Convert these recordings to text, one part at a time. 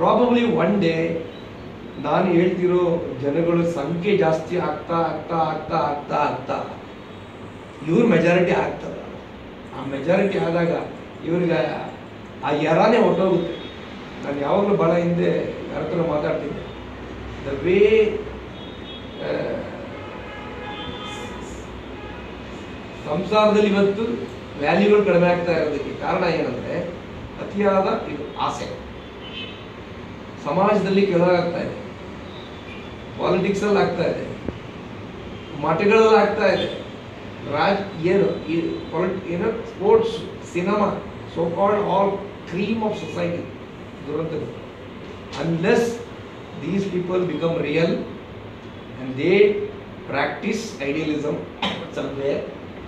probably one day ನಾನು ಹೇಳ್ತಿರೋ ಜನಗಳ ಸಂಖ್ಯೆ ಜಾಸ್ತಿ ಆಗ್ತಾ ಆಗ್ತಾ ಆಗ್ತಾ ಆಗ್ತಾ ಆಗ್ತಾ ಇವ್ರ ಮೆಜಾರಿಟಿ ಆಗ್ತದ ಆ ಮೆಜಾರಿಟಿ ಆದಾಗ ಇವ್ರಿಗೆ ಆ ಎರಾನೇ ಹೊಟ್ಟೋಗುತ್ತೆ ನಾನು ಯಾವಾಗಲೂ ಭಾಳ ಹಿಂದೆ ಯಾರ ಹತ್ರ ಮಾತಾಡ್ತಿದ್ದೆ ದ ವೇ ಸಂಸಾರದಲ್ಲಿ ಇವತ್ತು ವ್ಯಾಲ್ಯೂಗಳು ಕಡಿಮೆ ಆಗ್ತಾ ಇರೋದಕ್ಕೆ ಕಾರಣ ಏನಂದ್ರೆ ಅತಿಯಾದ ಇದು ಆಸೆ ಸಮಾಜದಲ್ಲಿ ಕೆಳಗಾಗ್ತಾ ಇದೆ ಪಾಲಿಟಿಕ್ಸ್ ಅಲ್ಲಿ ಆಗ್ತಾ ಇದೆ ಮಠಗಳಲ್ಲಿ ಆಗ್ತಾ ಇದೆ ರಾಜ್ ಏನು ಈ ಪೊಲಿಟ್ ಏನು sports cinema so called all cream of society ದುರಂತ unless these people become real and they practise idealism somewhere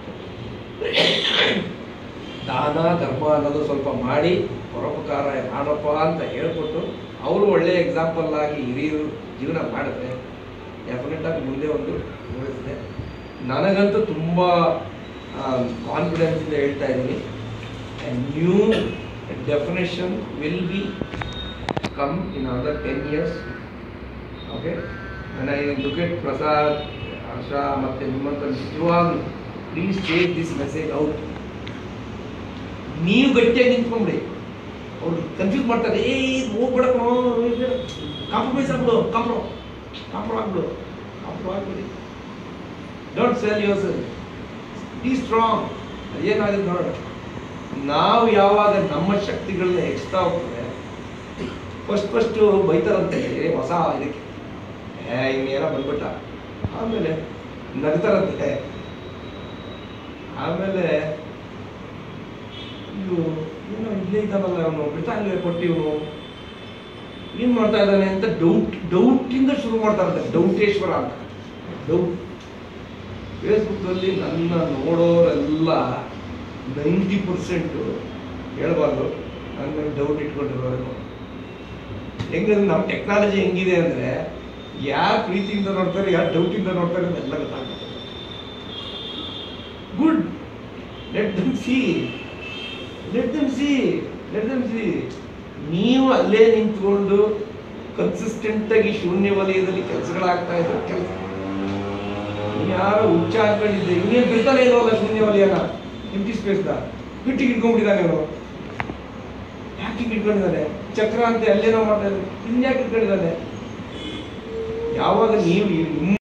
ದಾನ ಧರ್ಮ ಅನ್ನೋದು ಸ್ವಲ್ಪ ಮಾಡಿ ಪರೋಪಕಾರ ಮಾಡಪ್ಪ ಅಂತ ಹೇಳ್ಕೊಟ್ಟು ಅವರು ಒಳ್ಳೆಯ ಎಕ್ಸಾಂಪಲ್ ಆಗಿ ಹಿರಿಯರು ಜೀವನ ಮಾಡಿದ್ರೆ ಡೆಫಿನೆಟ್ ಆಗಿ ಮುಂದೆ ಒಂದು ಉಳಿಸಿದೆ ನನಗಂತೂ ತುಂಬ ಕಾನ್ಫಿಡೆನ್ಸ್ ಇಂದ ಹೇಳ್ತಾ ಇದ್ದೀನಿ new definition will become in other ten years okay I look at Prasad Asha ಮತ್ತು ನಿಮ್ಮಂತ ನಿಜವಾಗ್ಲೂ please take this message out ನೀವು ಗಟ್ಟಿಯಾಗಿ ನಿಂತ್ಕೊಂಡ್ಬಿಡಿ ಅವ್ರು ಕನ್ಫ್ಯೂಸ್ ಮಾಡ್ತಾರೆ ಏ ಇದು ಹೋಗ್ಬೇಡ ಕಾಂಪ್ರಮೈಸ್ ಆಗ್ಬಿಡು ಕಾಂಪ್ರೋ ಕಾಂಪ್ರೋ ಆಗ್ಬಿಡು ಕಾಂಪ್ರೋ ಆಗ್ಬಿಡಿ don't sell yourself be strong ಏನಾಗುತ್ತೆ ನೋಡೋಣ ನಾವು ಯಾವಾಗ ನಮ್ಮ ಶಕ್ತಿಗಳನ್ನ ಹೆಚ್ಚುತ್ತಾ ಹೋಗ್ತದೆ ಫಸ್ಟ್ ಫಸ್ಟು ಬೈತಾರಂತೆ ಏ ಹೊಸ ಇದಕ್ಕೆ ಏ ಇನ್ನೇನೋ ಬಂದ್ಬಿಟ್ಟ ಆಮೇಲೆ ನಗ್ತಾರಂತೆ ಆಮೇಲೆ ಇದು ಏನೋ ಇಲ್ಲೇ ಇದ್ದಾನಲ್ಲ ಅವನು ಬಿಡ್ತಾ ಇಲ್ಲೇ ಕೊಟ್ಟು ಇವನು ಏನ್ ಮಾಡ್ತಾ ಇದ್ದಾನೆ ಅಂತ ಡೌಟ್ ಡೌಟಿಂದ ಶುರು ಮಾಡ್ತಾರಂತೆ ಡೌಟೇಶ್ವರ ಅಂತ ಡೌಟ್ ಫೇಸ್ಬುಕ್ಕಲ್ಲಿ ನನ್ನ ನೋಡೋರೆಲ್ಲ ನೈಂಟಿ ಪರ್ಸೆಂಟು ಹೇಳ್ಬಾರ್ದು ನನ್ನ ಡೌಟ್ ಇಟ್ಕೊಂಡಿರೋರು ಹೆಂಗಂದ್ರೆ ನಮ್ಮ ಟೆಕ್ನಾಲಜಿ ಹೆಂಗಿದೆ ಅಂದರೆ ಯಾರು ಪ್ರೀತಿಯಿಂದ ನೋಡ್ತಾರೆ ಯಾರು ಡೌಟಿಂದ ನೋಡ್ತಾರೆ ಅಂತ ಎಲ್ಲ ಗೊತ್ತಾಗ್ತದೆ good let them see let them see let them see ನೀವು ಅಲ್ಲೇ ನಿಂತ್ಕೊಂಡು ಕನ್ಸಿಸ್ಟೆಂಟ್ ಆಗಿ ಶೂನ್ಯ ವಲಯದಲ್ಲಿ ಕೆಲಸಗಳಾಗ್ತಾ ಇದ್ರೆ ಕೆಲಸ ಯಾರೋ ಹುಚ್ಚ ಹಾಕೊಂಡಿದ್ದೆ ಇನ್ನೇನು ಬಿಡ್ತಾನೆ ಇರೋಲ್ಲ ಶೂನ್ಯ ವಲಯನ ಎಂಟಿ ಸ್ಪೇಸ್ನ ಬಿಟ್ಟಿಗೆ ಇಟ್ಕೊಂಡ್ಬಿಟ್ಟಿದ್ದಾನೆ ಅವನು ಯಾಕೆ ಹಿಂಗ್ ಇಟ್ಕೊಂಡಿದ್ದಾನೆ ಚಕ್ರ ಅಂತ ಅಲ್ಲೇನೋ ಮಾಡ್ತಾ ಇದ್ದಾನೆ ಇನ್ಯಾಕೆ ಇಟ್ಕೊಂಡಿದ್ದಾನೆ ಯಾವಾಗ ನೀವು ನಿಮ್ಮ